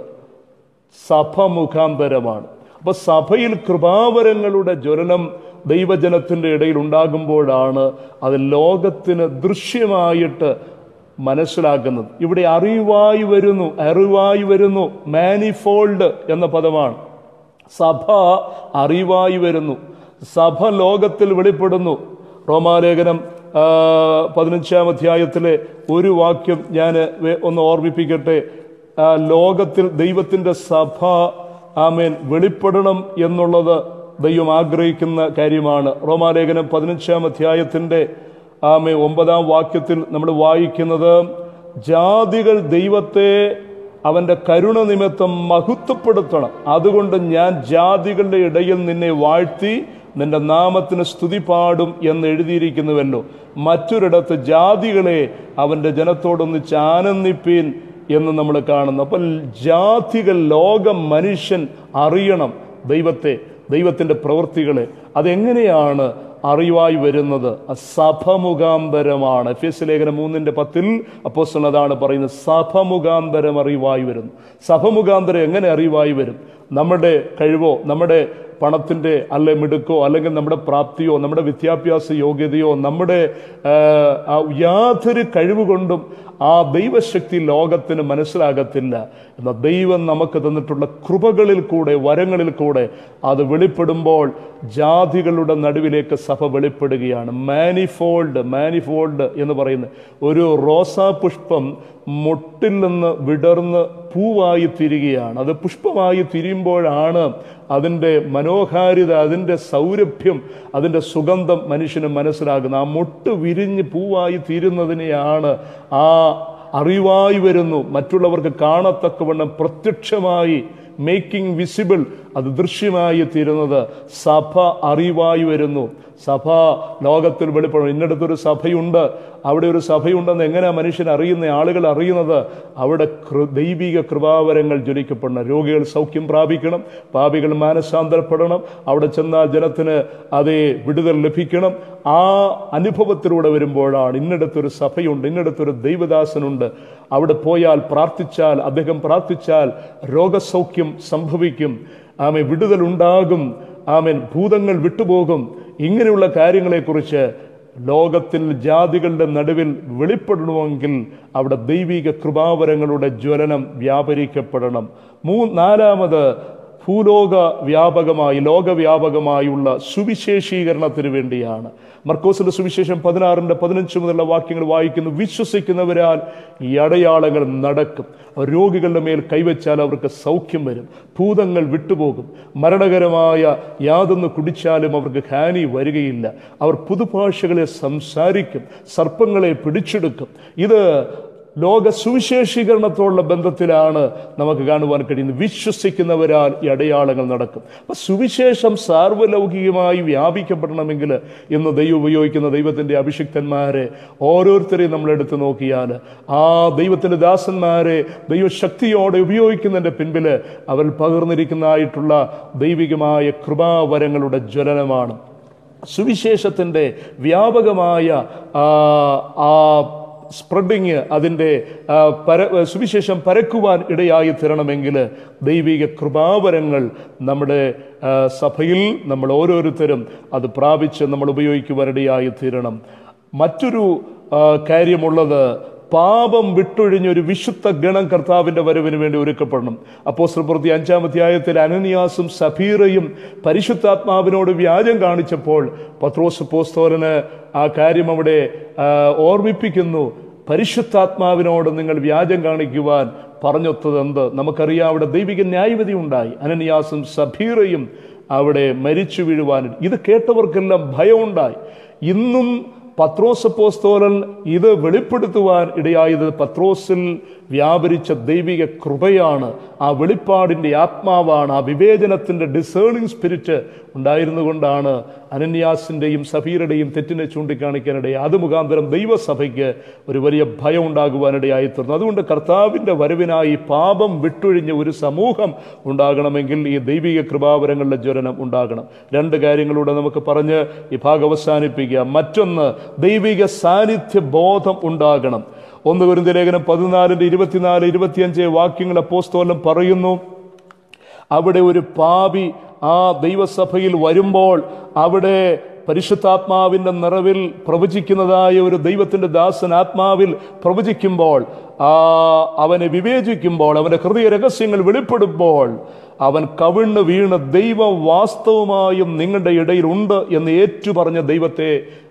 സഭ മുഖാന്തരമാണ് അപ്പൊ സഭയിൽ കൃപാവരങ്ങളുടെ ജ്വലനം ദൈവജനത്തിൻ്റെ ഇടയിൽ ഉണ്ടാകുമ്പോഴാണ് അത് ലോകത്തിന് ദൃശ്യമായിട്ട് മനസ്സിലാക്കുന്നത് ഇവിടെ അറിവായി വരുന്നു അറിവായി വരുന്നു മാനിഫോൾഡ് എന്ന പദമാണ് സഭ അറിവായി വരുന്നു സഭ ലോകത്തിൽ വെളിപ്പെടുന്നു റോമാലേഖനം ആ, പതിനഞ്ചാം അധ്യായത്തിലെ ഒരു വാക്യം ഞാൻ ഒന്ന് ഓർമ്മിപ്പിക്കട്ടെ ആ, ലോകത്തിൽ ദൈവത്തിൻ്റെ സഭ ആമേൻ വെളിപ്പെടണം എന്നുള്ളത് ദൈവം ആഗ്രഹിക്കുന്ന കാര്യമാണ് റോമാലേഖനം പതിനഞ്ചാം അധ്യായത്തിൻ്റെ ആമേ ഒമ്പതാം വാക്യത്തിൽ നമ്മൾ വായിക്കുന്നത് ജാതികൾ ദൈവത്തെ അവന്റെ കരുണ നിമിത്തം മഹത്വപ്പെടുത്തണം അതുകൊണ്ട് ഞാൻ ജാതികളുടെ ഇടയിൽ നിന്നെ വാഴ്ത്തി നിന്റെ നാമത്തിന് സ്തുതി പാടും എന്ന് എഴുതിയിരിക്കുന്നുവല്ലോ മറ്റൊരിടത്ത് ജാതികളെ അവന്റെ ജനത്തോടൊന്നിച്ച് ആനന്ദിപ്പീൻ എന്ന് നമ്മൾ കാണുന്നു അപ്പോൾ ജാതികൾ ലോകം മനുഷ്യൻ അറിയണം ദൈവത്തെ ദൈവത്തിൻ്റെ പ്രവൃത്തികളെ അതെങ്ങനെയാണ് അറിവായി വരുന്നത് സഭ മുഖാന്തരമാണ് എഫ് എസ് ലേഖനം മൂന്നിന്റെ പത്തിൽ അപ്പോസ്റ്റൽ അതാണ് പറയുന്നത് സഭ മുഖാന്തരം അറിവായി വരുന്നു സഭ മുഖാന്തരം എങ്ങനെ അറിവായി വരും നമ്മുടെ കഴിവോ നമ്മുടെ പണത്തിൻ്റെ അല്ലെ മിടുക്കോ അല്ലെങ്കിൽ നമ്മുടെ പ്രാപ്തിയോ നമ്മുടെ വിദ്യാഭ്യാസ യോഗ്യതയോ നമ്മുടെ ആ, ആ യാതൊരു കഴിവ് കൊണ്ടും ആ ദൈവശക്തി ലോകത്തിന് മനസ്സിലാകത്തില്ല എന്നാൽ ദൈവം നമുക്ക് തന്നിട്ടുള്ള കൃപകളിൽ കൂടെ വരങ്ങളിൽ കൂടെ അത് വെളിപ്പെടുമ്പോൾ ജാതികളുടെ നടുവിലേക്ക് സഭ വെളിപ്പെടുകയാണ് മാനിഫോൾഡ് മാനിഫോൾഡ് എന്ന് പറയുന്നത് ഒരു റോസാ പുഷ്പം മുട്ടിൽ നിന്ന് വിടർന്ന് പൂവായി തിരികെയാണ് അത് പുഷ്പമായി തിരിയുമ്പോഴാണ് അതിൻ്റെ മനോഹാരിത അതിൻ്റെ സൗരഭ്യം അതിൻ്റെ സുഗന്ധം മനുഷ്യന് മനസ്സിലാകുന്നത് ആ മുട്ട് വിരിഞ്ഞ് പൂവായി തീരുന്നതിനെയാണ് ആ അറിവായി വരുന്നു മറ്റുള്ളവർക്ക് കാണത്തക്കവണ്ണം പ്രത്യക്ഷമായി മേക്കിംഗ് വിസിബിൾ അത് ദൃശ്യമായി തീരുന്നത് സഭ അറിവായി വരുന്നു സഭ ലോകത്തിൽ വെളിപ്പെടും ഇന്നടത്തൊരു സഭയുണ്ട് അവിടെ ഒരു സഭയുണ്ടെന്ന് എങ്ങനെയാ മനുഷ്യൻ അറിയുന്ന ആളുകൾ അറിയുന്നത് അവിടെ കൃ- ദൈവിക കൃപാവരങ്ങൾ ജ്വലിക്കപ്പെടണം രോഗികൾ സൗഖ്യം പ്രാപിക്കണം പാപികൾ മാനസാന്തരപ്പെടണം അവിടെ ചെന്ന ജനത്തിന് അതേ വിടുതൽ ലഭിക്കണം ആ അനുഭവത്തിലൂടെ വരുമ്പോഴാണ് ഇന്നിടത്തൊരു സഭയുണ്ട് ഇന്നിടത്തൊരു ദൈവദാസനുണ്ട് അവിടെ പോയാൽ പ്രാർത്ഥിച്ചാൽ അദ്ദേഹം പ്രാർത്ഥിച്ചാൽ രോഗസൗഖ്യം സംഭവിക്കും ആമെ വിടുതൽ ഉണ്ടാകും ആമേൻ ഭൂതങ്ങൾ വിട്ടുപോകും ഇങ്ങനെയുള്ള കാര്യങ്ങളെക്കുറിച്ച് ലോകത്തിൽ ജാതികളുടെ നടുവിൽ വെളിപ്പെടണമെങ്കിൽ അവിടെ ദൈവിക കൃപാവരങ്ങളുടെ ജ്വലനം വ്യാപരിക്കപ്പെടണം മൂ നാലാമത് ഭൂലോക വ്യാപകമായി ലോകവ്യാപകമായുള്ള സുവിശേഷീകരണത്തിന് വേണ്ടിയാണ് മർക്കോസിന്റെ സുവിശേഷം പതിനാറിന്റെ പതിനഞ്ച് മുതലുള്ള വാക്യങ്ങൾ വായിക്കുന്നു വിശ്വസിക്കുന്നവരാൽ ഈ അടയാളങ്ങൾ നടക്കും അവർ രോഗികളുടെ മേൽ കൈവച്ചാൽ അവർക്ക് സൗഖ്യം വരും ഭൂതങ്ങൾ വിട്ടുപോകും മരണകരമായ യാതൊന്ന് കുടിച്ചാലും അവർക്ക് ഹാനി വരികയില്ല അവർ പുതുഭാഷകളെ സംസാരിക്കും സർപ്പങ്ങളെ പിടിച്ചെടുക്കും ഇത് ലോക സുവിശേഷീകരണത്തോടുള്ള ബന്ധത്തിലാണ് നമുക്ക് കാണുവാൻ കഴിയുന്നത് വിശ്വസിക്കുന്നവരാൽ ഈ അടയാളങ്ങൾ നടക്കും അപ്പൊ സുവിശേഷം സാർവലൗകികമായി വ്യാപിക്കപ്പെടണമെങ്കിൽ ഇന്ന് ദൈവം ഉപയോഗിക്കുന്ന ദൈവത്തിന്റെ അഭിഷിക്തന്മാരെ ഓരോരുത്തരെയും നമ്മൾ എടുത്തു നോക്കിയാൽ ആ ദൈവത്തിന്റെ ദാസന്മാരെ ദൈവശക്തിയോടെ ഉപയോഗിക്കുന്നതിന്റെ പിൻപിൽ അവർ പകർന്നിരിക്കുന്നതായിട്ടുള്ള ദൈവികമായ കൃപാവരങ്ങളുടെ ജ്വലനമാണ് സുവിശേഷത്തിൻ്റെ വ്യാപകമായ ആ, ആ സ്പ്രെഡിങ് അതിൻ്റെ ആ, പര സുവിശേഷം പരക്കുവാൻ ഇടയായി തീരണമെങ്കിൽ ദൈവിക കൃപാവരങ്ങൾ നമ്മുടെ ആ, സഭയിൽ നമ്മൾ ഓരോരുത്തരും അത് പ്രാപിച്ച് നമ്മൾ ഉപയോഗിക്കുവാനിടയായി തീരണം മറ്റൊരു ആ, കാര്യമുള്ളത് പാപം വിട്ടൊഴിഞ്ഞ ഒരു വിശുദ്ധ ഗണം കർത്താവിന്റെ വരവിന് വേണ്ടി ഒരുക്കപ്പെടണം അപ്പോ പ്രവൃത്തി അഞ്ചാം അധ്യായത്തിൽ അനനിയാസും സഫീറയും പരിശുദ്ധാത്മാവിനോട് വ്യാജം കാണിച്ചപ്പോൾ പത്രോസ് പോസ്തോലന് ആ കാര്യം അവിടെ ആ, ഓർമ്മിപ്പിക്കുന്നു പരിശുദ്ധാത്മാവിനോട് നിങ്ങൾ വ്യാജം കാണിക്കുവാൻ പറഞ്ഞൊത്തത് എന്ത് നമുക്കറിയാം അവിടെ ദൈവിക ന്യായവിധി ഉണ്ടായി അനനിയാസും സഫീറയും അവിടെ മരിച്ചു വീഴുവാൻ ഇത് കേട്ടവർക്കെല്ലാം ഭയമുണ്ടായി ഇന്നും പത്രോസ് പോസ്തോലൻ ഇത് വെളിപ്പെടുത്തുവാൻ ഇടയായത് പത്രോസിൽ വ്യാപരിച്ച ദൈവിക കൃപയാണ് ആ വെളിപ്പാടിൻ്റെ ആത്മാവാണ് ആ വിവേചനത്തിൻ്റെ ഡിസേണിങ് സ്പിരിറ്റ് ഉണ്ടായിരുന്നുകൊണ്ടാണ് അനന്യാസിൻ്റെയും സഫീറുടെയും തെറ്റിനെ ചൂണ്ടിക്കാണിക്കാനിടയായി അത് മുഖാന്തരം ദൈവസഭയ്ക്ക് ഒരു വലിയ ഭയം ഉണ്ടാകുവാനിടയായി തീർന്നു അതുകൊണ്ട് കർത്താവിൻ്റെ വരവിനായി പാപം വിട്ടൊഴിഞ്ഞ ഒരു സമൂഹം ഉണ്ടാകണമെങ്കിൽ ഈ ദൈവിക കൃപാവരങ്ങളുടെ ജ്വലനം ഉണ്ടാകണം രണ്ട് കാര്യങ്ങളൂടെ നമുക്ക് പറഞ്ഞ് ഈ ഭാഗം അവസാനിപ്പിക്കുക മറ്റൊന്ന് ദൈവിക സാന്നിധ്യ ബോധം ഉണ്ടാകണം ഒന്ന് കുരുന്ത ലേഖനം പതിനാലിന്റെ ഇരുപത്തിനാല് ഇരുപത്തിയഞ്ച് വാക്യങ്ങൾ അപ്പോസ്തോലം പറയുന്നു അവിടെ ഒരു പാപി ആ ദൈവസഭയിൽ വരുമ്പോൾ അവിടെ പരിശുദ്ധാത്മാവിന്റെ നിറവിൽ പ്രവചിക്കുന്നതായ ഒരു ദൈവത്തിന്റെ ദാസൻ ആത്മാവിൽ പ്രവചിക്കുമ്പോൾ ആ അവനെ വിവേചിക്കുമ്പോൾ അവന്റെ ഹൃദയ രഹസ്യങ്ങൾ വെളിപ്പെടുമ്പോൾ അവൻ കവിണ്ണ് വീണ് ദൈവം വാസ്തവമായും നിങ്ങളുടെ ഇടയിൽ ഉണ്ട് എന്ന് ഏറ്റുപറഞ്ഞ ദൈവത്തെ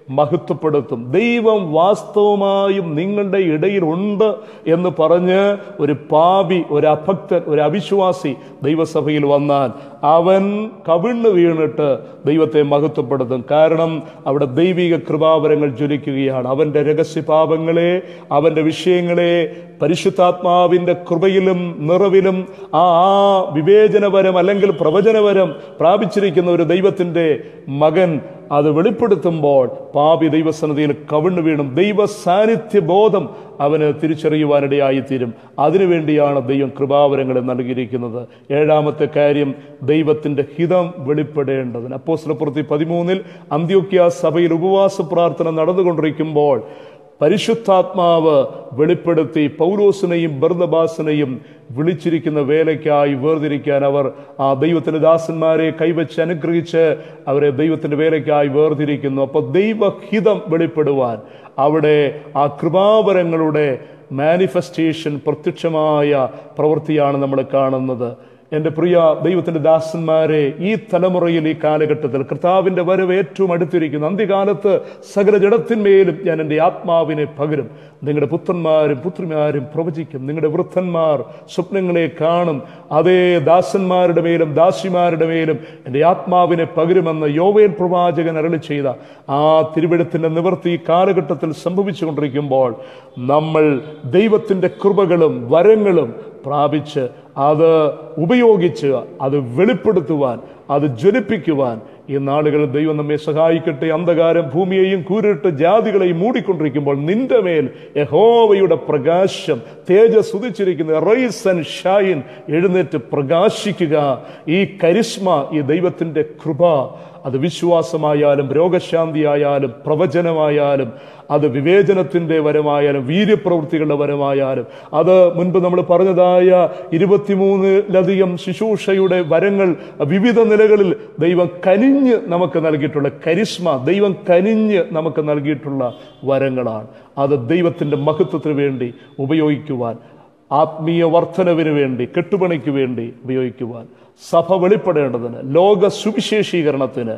മഹത്വപ്പെടുത്തും ദൈവം വാസ്തവമായും നിങ്ങളുടെ ഇടയിൽ ഉണ്ട് എന്ന് പറഞ്ഞ് ഒരു പാപി ഒരു അഭക്തൻ ഒരു അവിശ്വാസി ദൈവസഭയിൽ വന്നാൽ അവൻ കവിണ്ണ് വീണിട്ട് ദൈവത്തെ മഹത്വപ്പെടുത്തും കാരണം അവിടെ ദൈവിക കൃപാവരങ്ങൾ ജ്വലിക്കുകയാണ് അവന്റെ രഹസ്യപാപങ്ങളെ അവന്റെ വിഷയങ്ങളെ പരിശുദ്ധാത്മാവിന്റെ കൃപയിലും നിറവിലും ആ ആ വിവേചനപരം അല്ലെങ്കിൽ പ്രവചനപരം പ്രാപിച്ചിരിക്കുന്ന ഒരു ദൈവത്തിന്റെ മകൻ അത് വെളിപ്പെടുത്തുമ്പോൾ പാപി ദൈവസന്നിധിയിൽ കവിണ്ണു വീണും ദൈവ സാന്നിധ്യ ബോധം അവന് തിരിച്ചറിയുവാനിടയായിത്തീരും അതിനുവേണ്ടിയാണ് ദൈവം കൃപാവരങ്ങളെ നൽകിയിരിക്കുന്നത് ഏഴാമത്തെ കാര്യം ദൈവത്തിന്റെ ഹിതം വെളിപ്പെടേണ്ടതിന് അപ്പോസ്ലപ്പുറത്തി പതിമൂന്നിൽ അന്ത്യോക്യ സഭയിൽ ഉപവാസ പ്രാർത്ഥന നടന്നുകൊണ്ടിരിക്കുമ്പോൾ പരിശുദ്ധാത്മാവ് വെളിപ്പെടുത്തി പൗലോസിനെയും ബർദബാസിനെയും വിളിച്ചിരിക്കുന്ന വേലയ്ക്കായി വേർതിരിക്കാൻ അവർ ആ ദൈവത്തിന്റെ ദാസന്മാരെ കൈവച്ച് അനുഗ്രഹിച്ച് അവരെ ദൈവത്തിന്റെ വേലയ്ക്കായി വേർതിരിക്കുന്നു അപ്പോൾ ദൈവഹിതം വെളിപ്പെടുവാൻ അവിടെ ആ കൃപാവരങ്ങളുടെ മാനിഫെസ്റ്റേഷൻ പ്രത്യക്ഷമായ പ്രവൃത്തിയാണ് നമ്മൾ കാണുന്നത് എൻ്റെ പ്രിയ ദൈവത്തിൻ്റെ ദാസന്മാരെ ഈ തലമുറയിൽ ഈ കാലഘട്ടത്തിൽ കർത്താവിൻ്റെ വരവ് ഏറ്റവും അടുത്തിരിക്കുന്നു അന്ത്യകാലത്ത് സകല ജഡത്തിന്മേലും ഞാൻ എൻ്റെ ആത്മാവിനെ പകരും നിങ്ങളുടെ പുത്രന്മാരും പുത്രിമാരും പ്രവചിക്കും നിങ്ങളുടെ വൃദ്ധന്മാർ സ്വപ്നങ്ങളെ കാണും അതേ ദാസന്മാരുടെ മേലും ദാസിമാരുടെ മേലും എൻ്റെ ആത്മാവിനെ പകരുമെന്ന് യോവേൽ പ്രവാചകൻ അരളി ചെയ്ത ആ തിരുവിടത്തിൻ്റെ നിവൃത്തി ഈ കാലഘട്ടത്തിൽ സംഭവിച്ചുകൊണ്ടിരിക്കുമ്പോൾ നമ്മൾ ദൈവത്തിൻ്റെ കൃപകളും വരങ്ങളും പ്രാപിച്ച് അത് ഉപയോഗിച്ച് അത് വെളിപ്പെടുത്തുവാൻ അത് ജ്വലിപ്പിക്കുവാൻ ഈ നാളുകളിൽ ദൈവം നമ്മെ സഹായിക്കട്ടെ അന്ധകാരം ഭൂമിയെയും കൂരിട്ട് ജാതികളെയും മൂടിക്കൊണ്ടിരിക്കുമ്പോൾ നിന്റെ മേൽ യഹോവയുടെ പ്രകാശം തേജസ് ഉദിച്ചിരിക്കുന്ന റൈസ് ആൻഡ് ഷൈൻ എഴുന്നേറ്റ് പ്രകാശിക്കുക ഈ കരിസ്മ ഈ ദൈവത്തിൻ്റെ കൃപ അത് വിശ്വാസമായാലും രോഗശാന്തിയായാലും പ്രവചനമായാലും അത് വിവേചനത്തിൻ്റെ വരമായാലും വീര്യപ്രവൃത്തികളുടെ വരമായാലും അത് മുൻപ് നമ്മൾ പറഞ്ഞതായ ഇരുപത്തിമൂന്നിലധികം ശുശ്രൂഷയുടെ വരങ്ങൾ വിവിധ നിലകളിൽ ദൈവം കനിഞ്ഞ് നമുക്ക് നൽകിയിട്ടുള്ള കരിസ്മ ദൈവം കനിഞ്ഞ് നമുക്ക് നൽകിയിട്ടുള്ള വരങ്ങളാണ് അത് ദൈവത്തിൻ്റെ മഹത്വത്തിന് വേണ്ടി ഉപയോഗിക്കുവാൻ ആത്മീയ വർധനവിന് വേണ്ടി കെട്ടുപണിക്ക് വേണ്ടി ഉപയോഗിക്കുവാൻ സഭ വെളിപ്പെടേണ്ടതിന് ലോക സുവിശേഷീകരണത്തിന്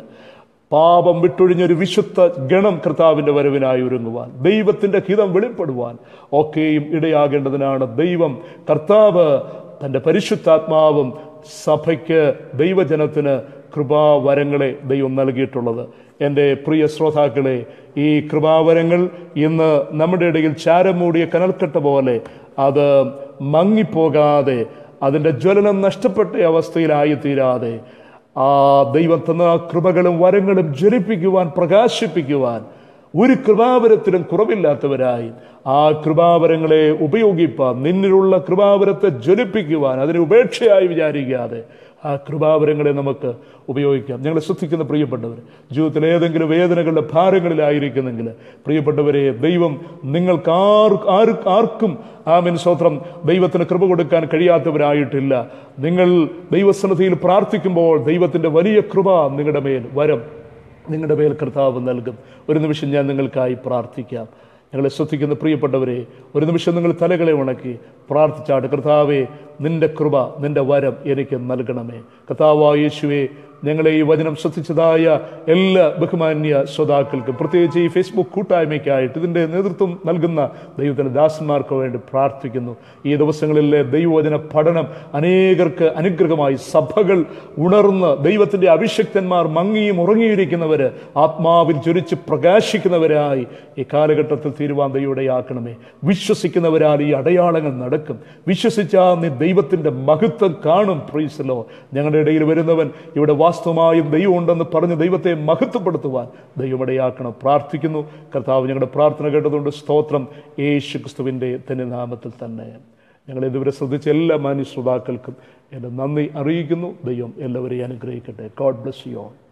പാപം വിട്ടൊഴിഞ്ഞൊരു വിശുദ്ധ ഗണം കർത്താവിൻ്റെ വരവിനായി ഒരുങ്ങുവാൻ ദൈവത്തിൻ്റെ ഹിതം വെളിപ്പെടുവാൻ ഒക്കെയും ഇടയാകേണ്ടതിനാണ് ദൈവം കർത്താവ് തൻ്റെ പരിശുദ്ധാത്മാവും സഭയ്ക്ക് ദൈവജനത്തിന് കൃപാവരങ്ങളെ ദൈവം നൽകിയിട്ടുള്ളത് എൻ്റെ പ്രിയ ശ്രോതാക്കളെ ഈ കൃപാവരങ്ങൾ ഇന്ന് നമ്മുടെ ഇടയിൽ ചാരം മൂടിയ കനൽക്കട്ട പോലെ അത് മങ്ങിപ്പോകാതെ അതിൻ്റെ ജ്വലനം നഷ്ടപ്പെട്ട അവസ്ഥയിലായി തീരാതെ ആ ദൈവം തന്ന കൃപകളും വരങ്ങളും ജ്വലിപ്പിക്കുവാൻ പ്രകാശിപ്പിക്കുവാൻ ഒരു കൃപാവരത്തിലും കുറവില്ലാത്തവരായി ആ കൃപാവരങ്ങളെ ഉപയോഗിപ്പാൻ നിന്നിലുള്ള കൃപാവരത്തെ ജ്വലിപ്പിക്കുവാൻ അതിനെ ഉപേക്ഷയായി വിചാരിക്കാതെ ആ കൃപാവരങ്ങളെ നമുക്ക് ഉപയോഗിക്കാം ഞങ്ങളെ ശ്രദ്ധിക്കുന്ന പ്രിയപ്പെട്ടവർ ജീവിതത്തിൽ ഏതെങ്കിലും വേദനകളുടെ ഭാരങ്ങളിലായിരിക്കുന്നെങ്കിൽ പ്രിയപ്പെട്ടവരെ ദൈവം നിങ്ങൾക്ക് ആർ ആർ ആർക്കും ആമിൻ സ്വത്രം ദൈവത്തിന് കൃപ കൊടുക്കാൻ കഴിയാത്തവരായിട്ടില്ല നിങ്ങൾ ദൈവസന്നിധിയിൽ പ്രാർത്ഥിക്കുമ്പോൾ ദൈവത്തിൻ്റെ വലിയ കൃപ നിങ്ങളുടെ മേൽ വരം നിങ്ങളുടെ മേൽ കർത്താവ് നൽകും ഒരു നിമിഷം ഞാൻ നിങ്ങൾക്കായി പ്രാർത്ഥിക്കാം ഞങ്ങളെ ശ്രദ്ധിക്കുന്ന പ്രിയപ്പെട്ടവരെ ഒരു നിമിഷം നിങ്ങൾ തലകളെ ഉണക്കി പ്രാർത്ഥിച്ചാട്ട് കർത്താവെ നിന്റെ കൃപ നിന്റെ വരം എനിക്ക് നൽകണമേ കർത്താവായ യേശുവെ ഞങ്ങളെ ഈ വചനം ശ്രദ്ധിച്ചതായ എല്ലാ ബഹുമാന്യ ശ്രോതാക്കൾക്കും പ്രത്യേകിച്ച് ഈ ഫേസ്ബുക്ക് കൂട്ടായ്മയ്ക്കായിട്ട് ഇതിൻ്റെ നേതൃത്വം നൽകുന്ന ദൈവത്തിൻ്റെ ദാസന്മാർക്ക് വേണ്ടി പ്രാർത്ഥിക്കുന്നു ഈ ദിവസങ്ങളിലെ ദൈവവചന പഠനം അനേകർക്ക് അനുഗ്രഹമായി സഭകൾ ഉണർന്ന് ദൈവത്തിൻ്റെ അഭിഷക്തന്മാർ മങ്ങിയും ഉറങ്ങിയിരിക്കുന്നവർ ആത്മാവിൽ ജ്വലിച്ച് പ്രകാശിക്കുന്നവരായി ഈ കാലഘട്ടത്തിൽ തീരുവാൻ ദൈവടയാക്കണമേ വിശ്വസിക്കുന്നവരാൽ ഈ അടയാളങ്ങൾ നടക്കും വിശ്വസിച്ചാൽ നീ ദൈവത്തിൻ്റെ മഹത്വം കാണും പ്രീസലോ ഞങ്ങളുടെ ഇടയിൽ വരുന്നവൻ ഇവിടെ വാസ്തവമായും ദൈവം ഉണ്ടെന്ന് പറഞ്ഞ് ദൈവത്തെ മഹത്വപ്പെടുത്തുവാൻ ദൈവമിടയാക്കണം പ്രാർത്ഥിക്കുന്നു കർത്താവ് ഞങ്ങളുടെ പ്രാർത്ഥന കേട്ടതുകൊണ്ട് സ്തോത്രം യേശു ക്രിസ്തുവിൻ്റെ തന്നെ നാമത്തിൽ തന്നെ ഞങ്ങൾ ഇതുവരെ ശ്രദ്ധിച്ച എല്ലാ മാന്യ ശ്രോതാക്കൾക്കും എൻ്റെ നന്ദി അറിയിക്കുന്നു ദൈവം എല്ലാവരെയും അനുഗ്രഹിക്കട്ടെ ഗോഡ് ബ്ലസ് യു ഓൾ